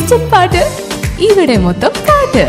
instant പാട്ട് ഇവിടെ മൊത്തം പാട്ട്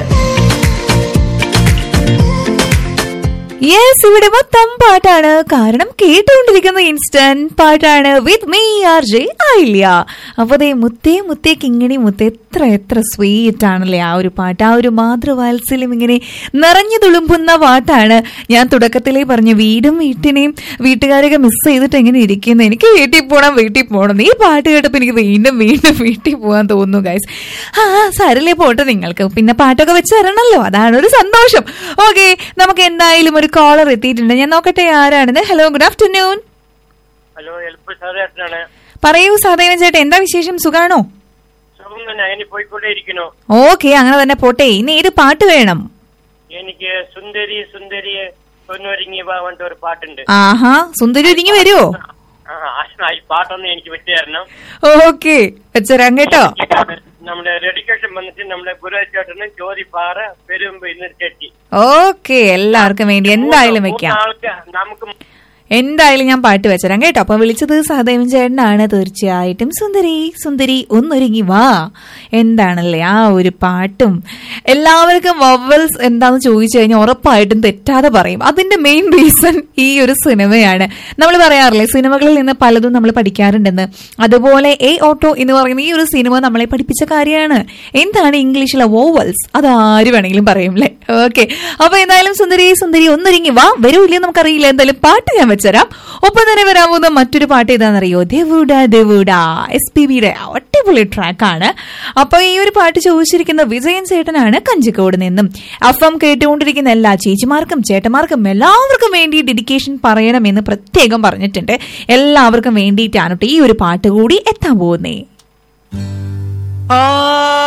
യെസ് ഇവിടെ മൊത്തം പാട്ടാണ് കാരണം കേട്ടുകൊണ്ടിരിക്കുന്ന ഇൻസ്റ്റന്റ് പാട്ടാണ് വിത്ത് മീ ആർ ജെ ആയില്ല അപ്പൊ അതേ മുത്തേ മുത്തേ കിങ്ങിണി മുത്തേ എത്ര എത്ര സ്വീറ്റ് ആണല്ലേ ആ ഒരു പാട്ട് ആ ഒരു മാതൃവാത്സല്യം ഇങ്ങനെ നിറഞ്ഞു തുളുമ്പുന്ന പാട്ടാണ് ഞാൻ തുടക്കത്തിലേ പറഞ്ഞു വീടും വീട്ടിനെയും വീട്ടുകാരെയൊക്കെ മിസ് ചെയ്തിട്ട് എങ്ങനെ ഇരിക്കുന്നു എനിക്ക് വീട്ടിൽ പോകണം വീട്ടിൽ പോകണം ഈ പാട്ട് കേട്ടപ്പോൾ എനിക്ക് വീണ്ടും വീണ്ടും വീട്ടിൽ പോകാൻ തോന്നുന്നു ഗൈസ് ആ സാരല്ലേ പോട്ടെ നിങ്ങൾക്ക് പിന്നെ പാട്ടൊക്കെ വെച്ച് തരണമല്ലോ അതാണ് ഒരു സന്തോഷം ഓക്കെ നമുക്ക് എന്തായാലും ഒരു കോളർ എത്തിയിട്ടുണ്ട് ഞാൻ നോക്കട്ടെ ആരാണെന്ന് ഹലോ ഗുഡ് ആഫ്റ്റർനൂൺ ഹലോ എൽപ്പ് സാറേട്ടനാണ് പറയൂ സാധേവൻ ചേട്ടാ എന്താ വിശേഷം സുഖാണോ സുഖം തന്നെ അങ്ങനെ പോയിക്കൊണ്ടേയിരിക്കുന്നു ഓക്കെ അങ്ങനെ തന്നെ പോട്ടെ ഇനി ഏത് പാട്ട് വേണം എനിക്ക് സുന്ദരി സുന്ദരി പൊന്നൊരുങ്ങി വാ പറഞ്ഞിട്ട് ഒരു പാട്ടുണ്ട് ആഹാ സുന്ദരി ഒരുങ്ങി വരുമോ ആ, ആ, ഈ പാട്ടൊന്ന് എനിക്ക് വിട്ടു തരണം ഓക്കെ വെച്ചരാം കേട്ടോ നമ്മുടെ ഡെഡിക്കേഷൻ വന്നിട്ട് നമ്മുടെ ഗുരുചേട്ടനും ജ്യോതി പാറ പെരുമ്പ് ഇന്ന് ചെട്ടി ഓക്കെ എല്ലാവർക്കും വേണ്ടി എന്തായാലും വെക്കാം ആൾക്ക് നമുക്ക് എന്തായാലും ഞാൻ പാട്ട് വെച്ചരാം കേട്ടോ അപ്പൊ വിളിച്ചത് സഹദേവൻ ചേട്ടനാണ് തീർച്ചയായിട്ടും സുന്ദരി സുന്ദരി ഒന്നൊരുങ്ങി വാ എന്താണല്ലേ ആ ഒരു പാട്ടും എല്ലാവർക്കും വവൽസ് എന്താന്ന് ചോദിച്ചു കഴിഞ്ഞാൽ ഉറപ്പായിട്ടും തെറ്റാതെ പറയും അതിന്റെ മെയിൻ റീസൺ ഈ ഒരു സിനിമയാണ് നമ്മൾ പറയാറില്ലേ സിനിമകളിൽ നിന്ന് പലതും നമ്മൾ പഠിക്കാറുണ്ടെന്ന് അതുപോലെ എ ഓട്ടോ എന്ന് പറയുന്ന ഈ ഒരു സിനിമ നമ്മളെ പഠിപ്പിച്ച കാര്യമാണ് എന്താണ് ഇംഗ്ലീഷിലെ വോവൽസ് അത് ആര് വേണമെങ്കിലും പറയും അല്ലേ ഓക്കെ അപ്പൊ എന്തായാലും സുന്ദരി സുന്ദരി ഒന്നൊരുങ്ങി വാ വരൂല്ലേ നമുക്കറിയില്ല എന്തായാലും പാട്ട് ഞാൻ വെച്ചുതരാം ഒപ്പം തന്നെ വരാൻ പോകുന്ന മറ്റൊരു പാട്ട് ഏതാണെന്നറിയോ ദേവൂഡ ദേവൂഡ എസ് പി ബിയുടെ അടിപൊളി ട്രാക്കാണ് അപ്പൊ ഈ ഒരു പാട്ട് ചോദിച്ചിരിക്കുന്ന വിജയൻ ചേട്ടനാണ് കഞ്ചിക്കോട് നിന്നും എഫ് എം കേട്ടുകൊണ്ടിരിക്കുന്ന എല്ലാ ചേച്ചിമാർക്കും ചേട്ടന്മാർക്കും എല്ലാവർക്കും വേണ്ടി ഡെഡിക്കേഷൻ പറയണമെന്ന് പ്രത്യേകം പറഞ്ഞിട്ടുണ്ട് എല്ലാവർക്കും വേണ്ടിയിട്ടാണ് ട്ടോ ഈ ഒരു പാട്ട് കൂടി എത്താൻ പോകുന്നേ ആ